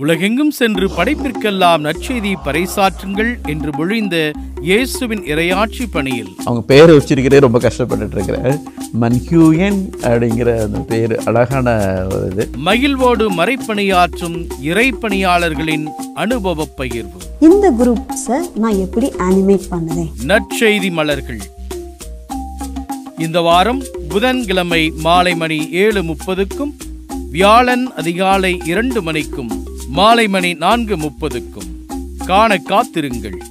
உலகெங்கும் சென்று படைப்பிற்கெல்லாம் நற்செய்தி பறைசாற்றுங்கள் என்று மொழிந்த இயேசுவின் இறையாட்சி பணியில் அவங்க பேரை உச்சரிக்கிறதே ரொம்ப கஷ்டப்பட்டுட்டு இருக்கிறேன் மன்ஹியூயன் அப்படிங்கிற அந்த பேர் அழகான ஒரு இது மகிழ்வோடு மறைப்பணியாற்றும் இறைப்பணியாளர்களின் அனுபவ பகிர்வு இந்த குரூப்ஸை நான் எப்படி அனிமேட் பண்ணுவேன் நற்செய்தி மலர்கள் இந்த வாரம் புதன்கிழமை மாலை மணி ஏழு முப்பதுக்கும் வியாழன் அதிகாலை இரண்டு மணிக்கும் மாலை மணி நான்கு முப்பதுக்கும் காண காத்திருங்கள்